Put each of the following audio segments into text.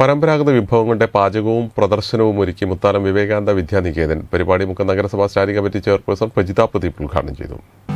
പരമ്പരാഗത വിഭവങ്ങളുടെ പാചകവും പ്രദർശനവും ഒരുക്കി മുത്താലം വിവേകാനന്ദ വിദ്യാനികേതൻ പരിപാടി മുക്കം നഗരസഭാ standing committee chairperson Prajitha Pradeep ഉദ്ഘാടനം ചെയ്തു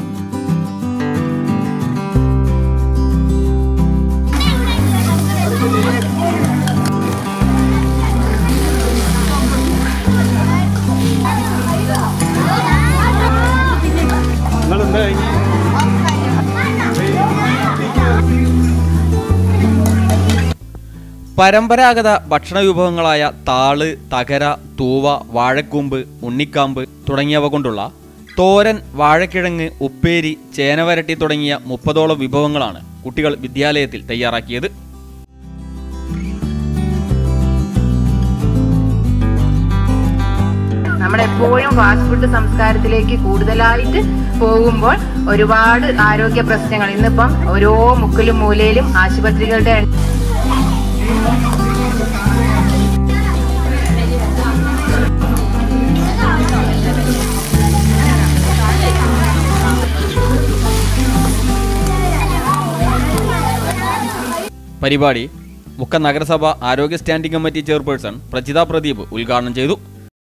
പരമ്പരാഗത ഭക്ഷണ വിഭവങ്ങളായ താള് തകര തൂവ വാഴക്കൂമ്പ് ഉണ്ണിക്കാമ്പ് തുടങ്ങിയവ കൊണ്ടുള്ള തോരൻ വാഴക്കിഴങ്ങ് ഉപ്പേരി ചേനവരട്ടി തുടങ്ങിയ മുപ്പതോളം വിഭവങ്ങളാണ് കുട്ടികൾ വിദ്യാലയത്തിൽ തയ്യാറാക്കിയത് നമ്മളെപ്പോഴും ഫാസ്റ്റ് ഫുഡ് സംസ്കാരത്തിലേക്ക് കൂടുതലായിട്ട് പോകുമ്പോൾ ഒരുപാട് ആരോഗ്യ പ്രശ്നങ്ങൾ ഇന്നിപ്പം ഓരോ മുക്കിലും മൂലയിലും ആശുപത്രികളുടെ എണ്ണം പരിപാടി മുക്കം നഗരസഭ ആരോഗ്യ standing committee chairperson Prajitha Pradeep ഉദ്ഘാടനം ചെയ്തു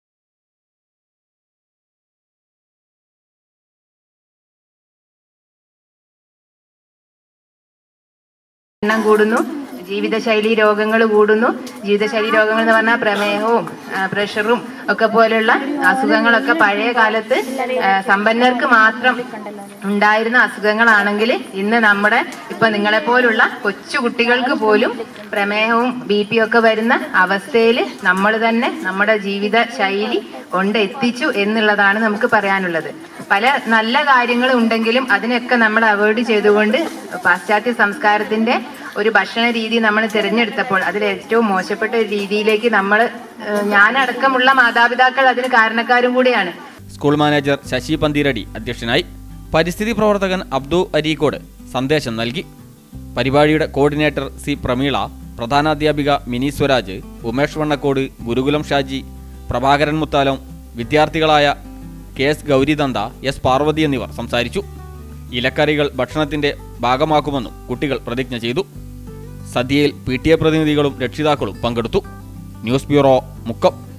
എണ്ണം കൂടുന്നു ജീവിതശൈലി രോഗങ്ങൾ കൂടുന്നു ജീവിതശൈലി രോഗങ്ങൾ എന്ന് പറഞ്ഞാൽ പ്രമേഹവും ആ, പ്രഷറും ഒക്കെ പോലുള്ള അസുഖങ്ങളൊക്കെ പഴയ കാലത്ത് ആ, സമ്പന്നർക്ക് മാത്രം ഉണ്ടായിരുന്ന അസുഖങ്ങളാണെങ്കിൽ ഇന്ന് നമ്മുടെ ഇപ്പൊ നിങ്ങളെ പോലുള്ള കൊച്ചു കുട്ടികൾക്ക് പോലും പ്രമേഹവും ബി പി ഒക്കെ വരുന്ന അവസ്ഥയിൽ നമ്മൾ തന്നെ നമ്മുടെ ജീവിത ശൈലി കൊണ്ട് എത്തിച്ചു എന്നുള്ളതാണ് നമുക്ക് പറയാനുള്ളത് പല നല്ല കാര്യങ്ങൾ ഉണ്ടെങ്കിലും അതിനൊക്കെ നമ്മൾ അവോയ്ഡ് ചെയ്തുകൊണ്ട് പാശ്ചാത്യ സംസ്കാരത്തിന്റെ ഒരു ഭക്ഷണ രീതി നമ്മൾ തിരഞ്ഞെടുത്തപ്പോൾ അതിൽ ഏറ്റവും മോശപ്പെട്ട ഒരു രീതിയിലേക്ക് നമ്മൾ ഞാനടക്കമുള്ള മാതാപിതാക്കൾ അതിന് കാരണക്കാരും കൂടിയാണ് സ്കൂൾ മാനേജർ ശശി പന്തീരടി അധ്യക്ഷനായി പരിസ്ഥിതി പ്രവർത്തകൻ അബ്ദു അരീക്കോട് സന്ദേശം നൽകി പരിപാടിയുടെ coordinator C Prameela പ്രധാനാധ്യാപിക mini Swaraj Umesh വണ്ണക്കോട് ഗുരുകുലം Shaji Prabhakaran മുത്താലം വിദ്യാർത്ഥികളായ K S ഗൗരിദന്ത S Parvathi എന്നിവർ സംസാരിച്ചു ഇലക്കറികൾ ഭക്ഷണത്തിന്റെ ഭാഗമാക്കുമെന്നും കുട്ടികൾ പ്രതിജ്ഞ ചെയ്തു സദ്യയിൽ പി ടി എ പ്രതിനിധികളും രക്ഷിതാക്കളും പങ്കെടുത്തു ന്യൂസ് ബ്യൂറോ മുക്കം